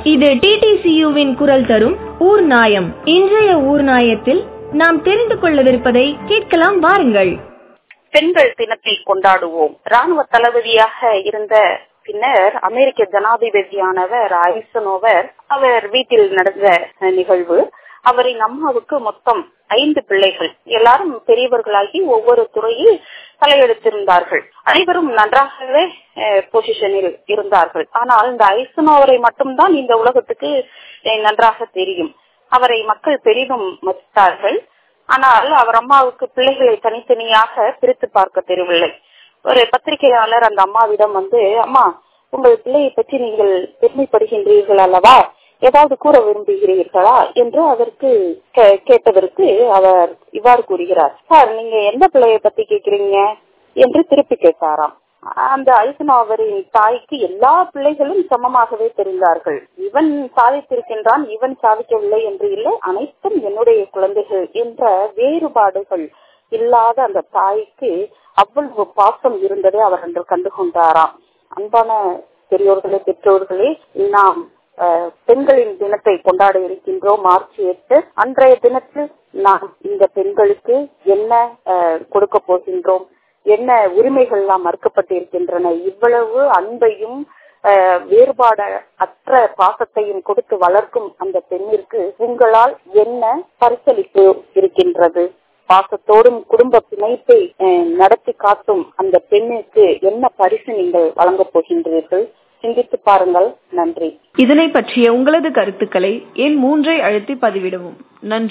இது டிடிசியுவின் குரல் தரும் ஊர் நாயம் இன்றைய ஊர் நாயத்தில் நாம் தெரிந்து கொள்ளவிருப்பதை கேட்கலாம் வாருங்கள் பெண்கள் தினத்தை கொண்டாடுவோம் ராணுவ தளபதியாக இருந்த பின்னர் அமெரிக்க ஜனாதிபதியானவர் ஐசனோவர் அவர் வீட்டில் நடந்த நிகழ்வு அவரின் அம்மாவுக்கு மொத்தம் ஐந்து பிள்ளைகள் எல்லாரும் பெரியவர்களாகி ஒவ்வொரு துறையில் தலையெடுத்திருந்தார்கள் அனைவரும் நன்றாகவே பொசிஷனில் இருந்தார்கள் ஆனால் இந்த ஐசனோவரை மட்டும்தான் இந்த உலகத்துக்கு நன்றாக தெரியும் அவரை மக்கள் பெரிதும் மதித்தார்கள் ஆனால் அவர் அம்மாவுக்கு பிள்ளைகளை தனித்தனியாக பிரித்து பார்க்க தெரியவில்லை ஒரு பத்திரிகையாளர் அந்த அம்மாவிடம் வந்து அம்மா உங்கள் பிள்ளையை பற்றி நீங்கள் பெருமைப்படுகின்றீர்கள் அல்லவா ஏதாவது கூற விரும்புகிறீர்களா என்று அதற்கு கேட்டதற்கு அவர் இவ்வாறு கூறுகிறார் சார் நீங்க எந்த பிள்ளைய பத்தி கேக்குறீங்க என்று திருப்பி கேட்டாராம் அந்த ஐசனாவரின் தாய்க்கு எல்லா பிள்ளைகளும் சமமாகவே தெரிந்தார்கள் இவன் சாதித்திருக்கின்றான் இவன் சாதிக்கவில்லை என்று இல்லை அனைத்தும் என்னுடைய குழந்தைகள் என்ற வேறுபாடுகள் இல்லாத அந்த தாய்க்கு அவ்வளவு பாசம் இருந்ததை அவர் அன்று கண்டுகொண்டாராம் அன்பான பெரியோர்களே பெற்றோர்களே நாம் பெண்களின் தினத்தை கொண்டாட இருக்கின்றோம் மார்ச் எட்டு அன்றைய தினத்தில் நாம் இந்த பெண்களுக்கு என்ன கொடுக்க போகின்றோம் என்ன உரிமைகள் எல்லாம் மறுக்கப்பட்டிருக்கின்றன இவ்வளவு அன்பையும் வேறுபாட அற்ற பாசத்தையும் கொடுத்து வளர்க்கும் அந்த பெண்ணிற்கு உங்களால் என்ன பரிசளிப்பு இருக்கின்றது பாசத்தோடும் குடும்ப பிணைப்பை நடத்தி காட்டும் அந்த பெண்ணுக்கு என்ன பரிசு நீங்கள் வழங்கப் போகின்றீர்கள் சிந்தித்து பாருங்கள் நன்றி இதனை பற்றிய உங்களது கருத்துக்களை எண் மூன்றை அழுத்தி பதிவிடவும் நன்றி